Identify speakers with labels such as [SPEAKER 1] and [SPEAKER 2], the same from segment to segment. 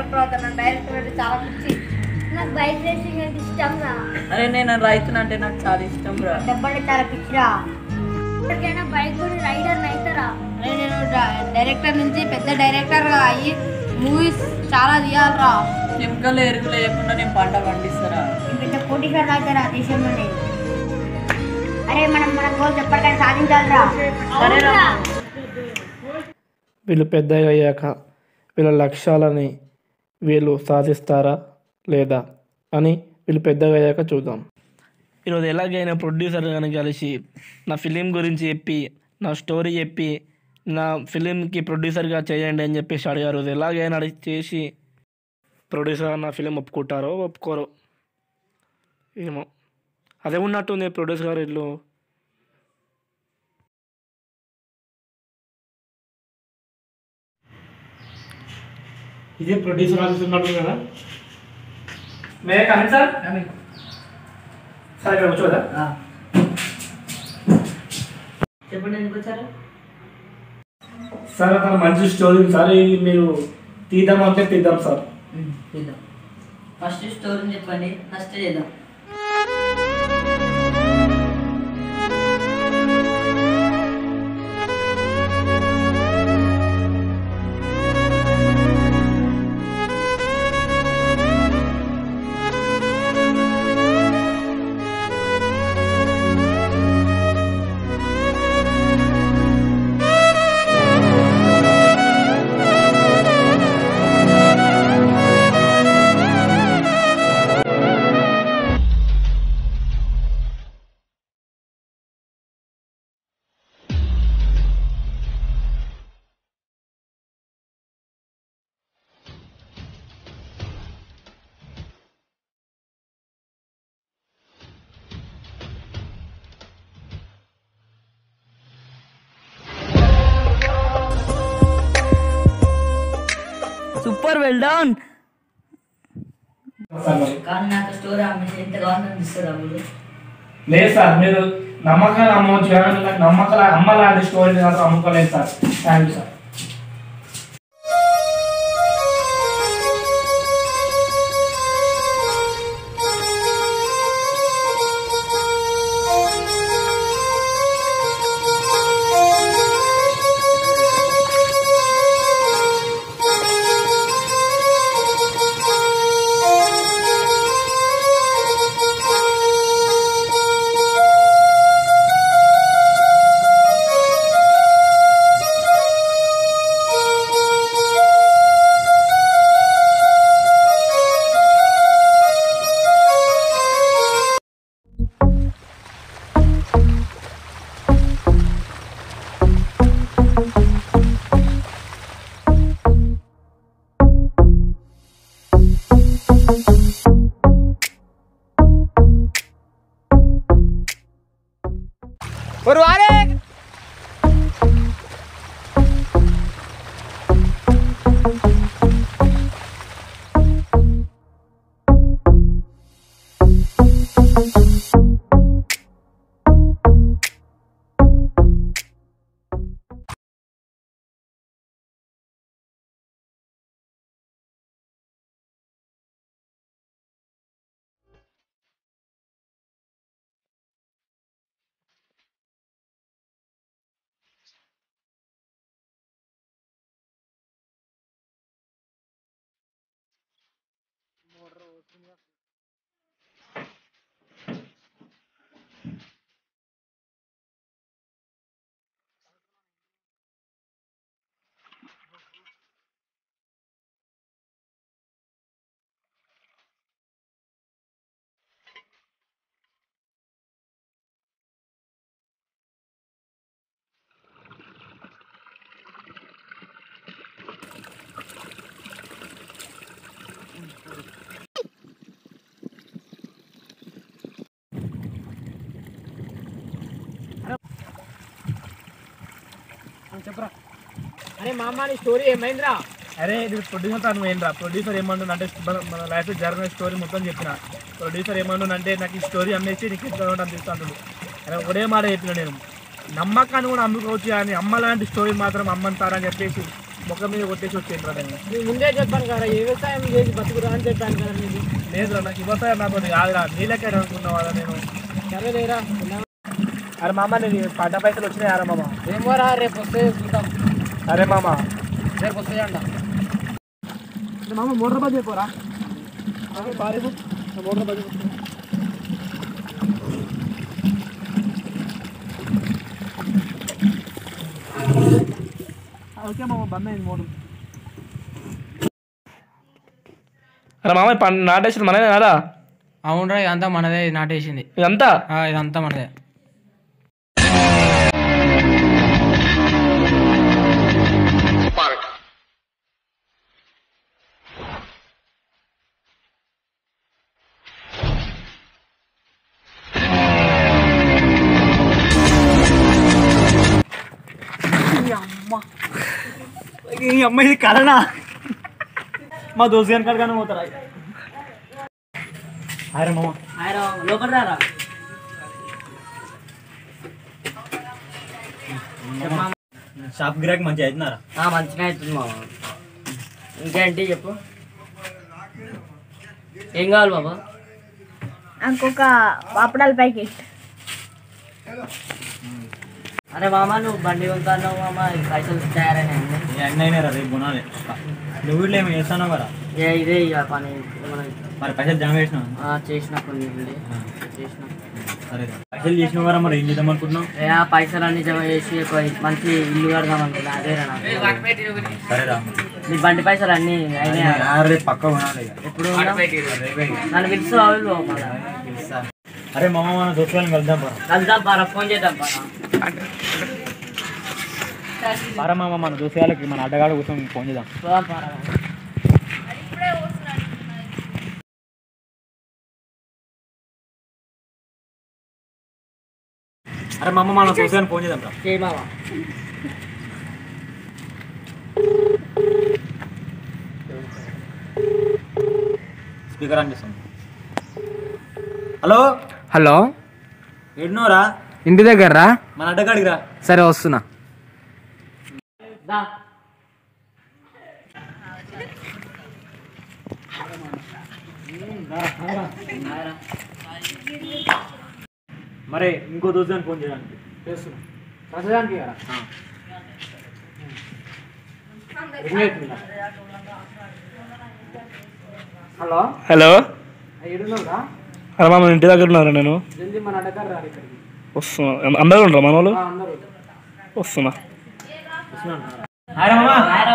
[SPEAKER 1] Director అవుతాను director అంటే చాలా పిచ్చి
[SPEAKER 2] నాకు బైక్ రేసింగ్ అంటే ఇష్టం రా
[SPEAKER 3] అరే నేను రైతును అంటే నాకు చాలా ఇష్టం రా
[SPEAKER 1] దెబ్బలు చాలా పిచ్చిరా
[SPEAKER 2] ఎప్పటికైనా బైక్ కూడా రైడర్ అవుతారా
[SPEAKER 1] అరే నేను డ- డైరెక్టర్ నుంచి పెద్ద డైరెక్టర్ అయ్యి మూవీస్ చాలా తీయాలరా
[SPEAKER 3] కెమికల్ ఎరువు లేకుండా నేను పంట పండిస్తారా
[SPEAKER 1] నేను పెద్ద కోటీశ్వర అవుతారా దేశంలోనే అరే మనం మన గోల్స్ ఎప్పటికైనా సాధించాలిరా
[SPEAKER 3] సరేరా
[SPEAKER 4] వీళ్ళు పెద్దగా అయ్యాక వీళ్ళ లక్ష్యాలని వీళ్ళు సాధిస్తారా లేదా అని వీళ్ళు పెద్దగా అయ్యాక చూద్దాం ఈరోజు ఎలాగైనా ప్రొడ్యూసర్ కానీ కలిసి నా ఫిలిం గురించి చెప్పి నా స్టోరీ చెప్పి నా ఫిలింకి ప్రొడ్యూసర్గా చేయండి అని చెప్పేసి అడిగారు రోజు ఎలాగైనా అడిగి చేసి ప్రొడ్యూసర్ నా ఫిలిం ఒప్పుకుంటారో ఒప్పుకోరో ఏమో అదే ఉన్నట్టుంది ప్రొడ్యూసర్ గారు ఇల్లు ఇదే ప్రొడ్యూసర్ ఆఫీస్ ఉన్నట్టు కదా మే కమింగ్ సార్ సార్ ఇక్కడ కూర్చోదా
[SPEAKER 3] చెప్పండి ఎందుకు వచ్చారు
[SPEAKER 4] సార్ అతను మంచి స్టోరీ ఉంది సార్ ఇది మీరు తీద్దామంటే తీద్దాం సార్
[SPEAKER 3] చూద్దాం ఫస్ట్ స్టోరీని చెప్పండి ఫస్ట్ చేద్దాం సూపర్ వెల్ డన్
[SPEAKER 4] సార్ మరి
[SPEAKER 3] కానీ నాకు స్టోరీ అమ్మితే ఎంత కావాలని ఇస్తారు అప్పుడు
[SPEAKER 4] లేదు సార్ మీరు నమ్మకాలు అమ్మవచ్చు కానీ నాకు నమ్మకాలు అమ్మ లాంటి స్టోరీ మాత్రం అమ్ముకోలేదు సార్ థ్యాంక్ యూ సార్ చెప్పరా
[SPEAKER 5] అరే మా అమ్మ నీ స్టోరీ ఏమైందిరా
[SPEAKER 4] అరే ఇది ప్రొడ్యూసర్ తను ఏంట్రా ప్రొడ్యూసర్ ఏమంటున్నా అంటే మన- మన లైఫ్ జరిగిన స్టోరీ మొత్తం చెప్పిన ప్రొడ్యూసర్ ఏమంటున్నా అంటే నాకు ఈ స్టోరీ అమ్మేసి నీకు ఎంత కావాలంటే అంత ఇస్తాను అరే ఒకటే మాట చెప్పిన నేను నమ్మకాన్ని కూడా అమ్ముకోవచ్చు కానీ అమ్మ లాంటి స్టోరీ మాత్రం అమ్మంటారని చెప్పేసి
[SPEAKER 5] ముఖం మీద కొట్టేసి వచ్చిండ్రా నేను నేను ముందే చెప్పాను కదా వ్యవసాయం చేసి బతుకురా అని చెప్పాను కదా మీకు లేదురా నాకు వ్యవసాయం నాతో కాదురా నీళ్ళకే అనుకున్నావా నేను సరే లేరా అరే మామ నేను పంట పైసలు వచ్చినాయి మామ ఏమో రా రేపు వస్తే చూద్దాం అరే మామ రేపు వస్తాయంట మామ మోటార్ బాగా చెప్పరా పారేపు మోటార్ బాగా ఓకే మామ బంద్ అయింది మోటార్
[SPEAKER 4] అరే మామ పంట నాటేసిన మనదే నారా
[SPEAKER 5] అవునరా ఇదంతా మనదే నాటేసింది
[SPEAKER 4] ఇదంతా
[SPEAKER 5] ఆ, ఇదంతా మనదే ఈ అమ్మ ఇది కలనా మా దోస్తు గారి కాడగానే పోతారా అరే మామ
[SPEAKER 3] ఆయన లోపల రారా
[SPEAKER 5] షాప్ గిరాక్ మంచిగా అవుతున్నారా
[SPEAKER 3] ఆ, మంచిగా అవుతుంది మామ ఇంకేంటి చెప్పు ఏం కావాలి బాబా
[SPEAKER 2] ఇంకొక పాపడాల ప్యాకెట్
[SPEAKER 3] అరే మామ నువ్వు బండి కొంటాను మామ ఈ పైసలు తయారైనా
[SPEAKER 5] అన్నీ అయినారా రేపు కొనాలి నువ్వు ఇట్లా ఏమి చేస్తున్నావు కదా
[SPEAKER 3] ఏ ఇదే ఇక పని మనం
[SPEAKER 5] మరి పైసలు జమ చేసినావు
[SPEAKER 3] ఆ, చేసిన కొన్ని ఉండి చేసిన
[SPEAKER 5] సరే పైసలు చేసినావు కదా మరి ఏం చేద్దాం అనుకుంటున్నావు
[SPEAKER 3] ఏ ఆ పైసలు అన్ని జమ చేసి ఒక మంచి ఇల్లు కడదాం అనుకున్నా అదేరా నాకు
[SPEAKER 5] సరేరా
[SPEAKER 3] నీ బండి పైసలు అన్ని అయినాయా
[SPEAKER 5] రేపు పక్క కొనాలి ఇక.
[SPEAKER 3] ఎప్పుడు నన్ను పిలుస్తావు మళ్ళా
[SPEAKER 5] అరే మామ మన దోస్తులను కలుద్దాం పరా
[SPEAKER 3] కలుద్దాం పారా ఫోన్ చేద్దాం పారా
[SPEAKER 5] పరా మామ మన దోస్తులకి మన అడ్డగాడు కోసం ఫోన్ చేద్దాం
[SPEAKER 3] పోదాం పారా
[SPEAKER 5] అరే మామ మన దోస్తులను ఫోన్ చేద్దాం రా
[SPEAKER 3] చేయి మామ
[SPEAKER 5] స్పీకర్ ఆన్ చేస్తాం హలో
[SPEAKER 6] హలో
[SPEAKER 5] ఎడునోరా
[SPEAKER 6] ఇంటి దగ్గర రా
[SPEAKER 5] మన అడ్డగాడికి రా
[SPEAKER 6] సరే వస్తున్నా
[SPEAKER 3] దా
[SPEAKER 5] మరి ఇంకో దోస్తులను ఫోన్ చేయడానికి చేస్తున్నా ప్రస్తుతానికి కదా హలో
[SPEAKER 4] హలో
[SPEAKER 5] ఎడున్నావురా
[SPEAKER 4] అరే మామ ఇంటి దగ్గర ఉన్నారా నేను
[SPEAKER 5] జల్దీ మన అడ్డగారు రా ఇక్కడికి
[SPEAKER 4] వస్తున్నా అందరూ ఉండరా మన వాళ్ళు
[SPEAKER 5] అందరూ
[SPEAKER 4] వస్తున్నా
[SPEAKER 5] హాయ్ మామ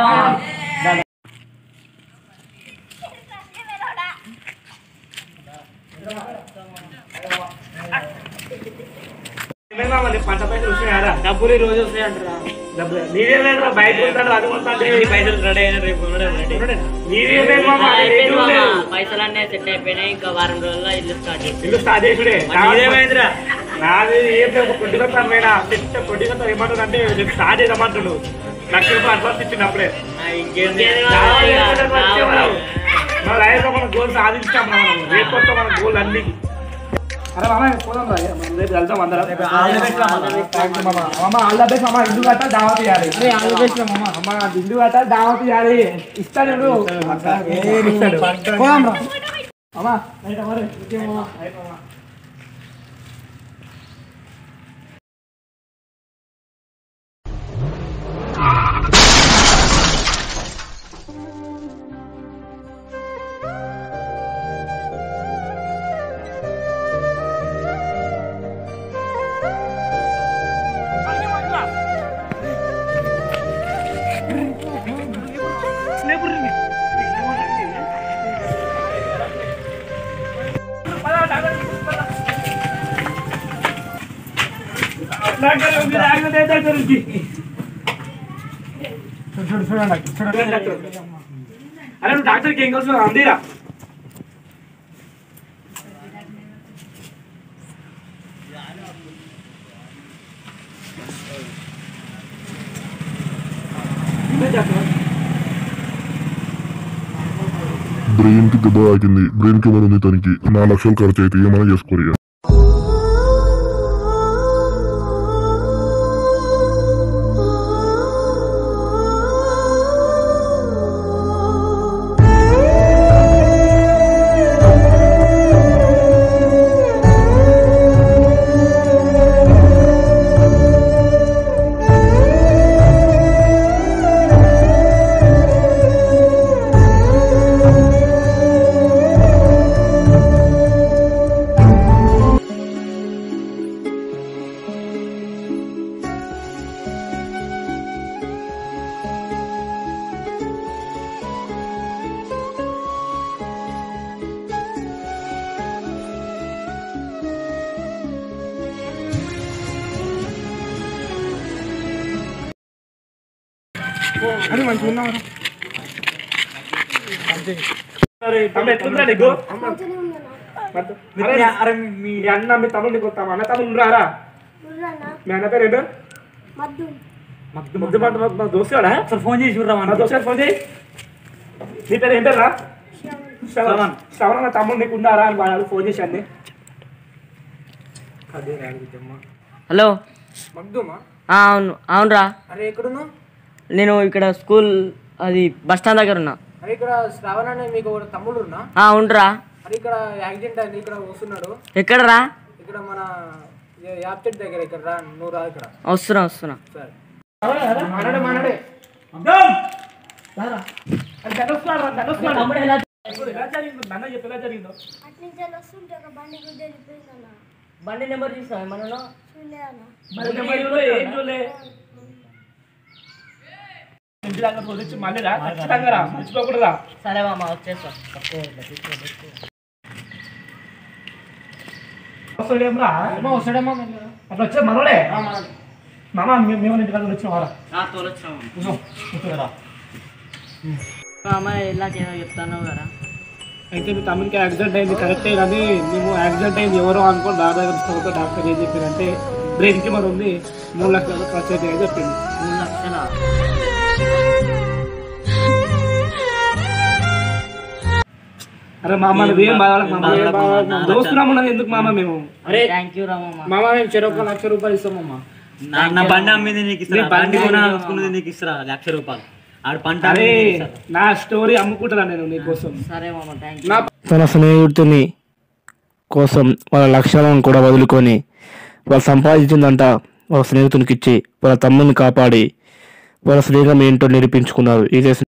[SPEAKER 4] పంట పైసలు వచ్చినాయరా
[SPEAKER 5] డబ్బులు ఈ రోజు వస్తాయి అంటారా
[SPEAKER 4] డబ్బులు నీదే లేదురా బయట ఉంటాడు అది కొంటాడు
[SPEAKER 5] ఈ పైసలు రెడీ అయిన రేపు
[SPEAKER 4] నీదే లేదు మామ అది
[SPEAKER 3] అయిపోయింది
[SPEAKER 4] నీదే
[SPEAKER 3] మామ.
[SPEAKER 4] లేదు.
[SPEAKER 3] పైసలు అన్నీ సెట్ అయిపోయినాయి ఇంకా వారం రోజుల్లో ఇల్లు స్టార్ట్ చేసి
[SPEAKER 4] ఇల్లు స్టార్ట్ చేసుడే
[SPEAKER 5] నీదేమైందిరా
[SPEAKER 4] నాది ఏం లేదు కొద్దిగా పోయినా పెద్ద కొద్దిగా ఏమంటుంది అంటే రేపు స్టార్ట్ చేద్దామంటుడు లక్ష రూపాయలు అడ్వాన్స్ ఇచ్చిండు అప్పుడే
[SPEAKER 3] ఇంకేంది
[SPEAKER 4] మన రైతులో మన గోల్ సాధించాం మనం రేపు కొత్త మన గోల్ అన్ని అరే మామ పోదాం రా మనం రేపు వెళ్దాం అందరం మామ ఆల్ ద బెస్ట్ మామ ఇల్లు కట్టాలి దావత్ ఇవ్వాలి ఆల్ ద బెస్ట్ మామ అమ్మ ఇల్లు కట్టాలి దావత్ ఇవ్వాలి ఇస్తాడు ఇస్తాడు పోదాం రా మామ రైట్ మరి ఓకే మామ రైట్ మామ అరే నువ్వు డాక్టర్కి ఏం కలిసి అందిరా
[SPEAKER 7] బ్రెయిన్ కి దెబ్బ తాకింది బ్రెయిన్ కి ఏమైనా ఉంది తనకి నాలుగు లక్షలు ఖర్చు అయితే ఏమైనా చేసుకోరు ఇక.
[SPEAKER 5] అని మంచిగా ఉన్నావు తమ్ముడు ఎట్లుందా నీకు అరే అరే మీ అన్న మీ తమ్ముడు నీకు తమ అన్న తమ్ముడు రారా మీ అన్న పేరు ఏంటో మద్దు మద్దు మాట మా దోస్తాడా
[SPEAKER 3] సార్ ఫోన్ చేసి చూడరా
[SPEAKER 5] నా దోస్తాడు ఫోన్ చేయి నీ పేరు ఏం పేరురా శ్రవణ్ శ్రవణ్ నా తమ్ముడు నీకు ఉన్నారా అని వాళ్ళు ఫోన్ చేసి అన్ని అదే రాగిద్దమ్మా
[SPEAKER 3] హలో
[SPEAKER 5] మగ్దుమా
[SPEAKER 3] ఆ, అవును అవునరా
[SPEAKER 5] అరే ఎక్కడున్నావు
[SPEAKER 3] నేను ఇక్కడ స్కూల్ అది బస్ స్టాండ్ దగ్గర ఉన్నా
[SPEAKER 5] అరే ఇక్కడ శ్రవణ్ అనే మీకు ఒక తమ్ముడు ఉన్నా
[SPEAKER 3] ఆ, అవునరా
[SPEAKER 5] అరే ఇక్కడ యాక్సిడెంట్ అయింది ఇక్కడ వస్తున్నాడు
[SPEAKER 3] ఎక్కడరా
[SPEAKER 5] ఇక్కడ మన యాప్చెట్ దగ్గర ఇక్కడ రా నువ్వు రా ఇక్కడ
[SPEAKER 3] వస్తున్నా వస్తున్నా
[SPEAKER 5] సరే మానాడే మానాడే
[SPEAKER 3] బండి నెంబర్ తీసుకో మనలో
[SPEAKER 5] ఇంటి దగ్గర వచ్చి మళ్ళీ రా ఖచ్చితంగా రా మర్చిపోకూడదా
[SPEAKER 3] సరే మామ వచ్చేస్తా
[SPEAKER 5] వస్తాడేం రా వస్తాడేమో అట్లా వచ్చే మనోడే మామ మే- మేము ఇంటి దగ్గర వచ్చిన వారా కూర్చోరా
[SPEAKER 3] అమ్మ ఎలా చేయాలో చెప్తాను కదా
[SPEAKER 5] అయితే మీ తమ్మునికి యాక్సిడెంట్ అయింది కరెక్టే కానీ మేము యాక్సిడెంట్ అయింది ఎవరో అనుకోని డాక్టర్ దగ్గర తీసుకపోతే డాక్టర్ ఏం చెప్పారంటే బ్రెయిన్కి మరి ఉంది మూడు లక్షల ఖర్చు అయితే అని చెప్పింది
[SPEAKER 3] మూడు లక్షల
[SPEAKER 5] అరే మామ నువ్వు ఏం బాధపడకు మామ ఏం బాధపడకు మామ. దోస్తున్నాం ఉన్నది ఎందుకు మామ మేము
[SPEAKER 3] థ్యాంక్ యూ రామమ్మ
[SPEAKER 5] మామ మేము చెరు ఒక లక్ష రూపాయలు ఇస్తాం మామ
[SPEAKER 6] నా నా బండి అమ్మింది నీకు ఇస్తారా
[SPEAKER 5] నీ బండి
[SPEAKER 6] బండి కొనుక్కున్నది నీకు ఇస్తారా లక్ష రూపాయలు ఆడ పంట
[SPEAKER 5] అరే
[SPEAKER 6] అమ్మింది నీకు ఇస్తారా?
[SPEAKER 5] నా స్టోరీ అమ్ముకుంటున్నా నేను నీకోసం
[SPEAKER 3] సరే మామ థ్యాంక్
[SPEAKER 5] నా
[SPEAKER 4] తన స్నేహితుని కోసం వాళ్ళ లక్ష్యాలను కూడా వదులుకొని వాళ్ళు సంపాదించిందంట వాళ్ళ స్నేహితునికి ఇచ్చి వాళ్ళ తమ్ముని కాపాడి వాళ్ళ స్నేహం ఏంటో నిరూపించుకున్నారు ఇదే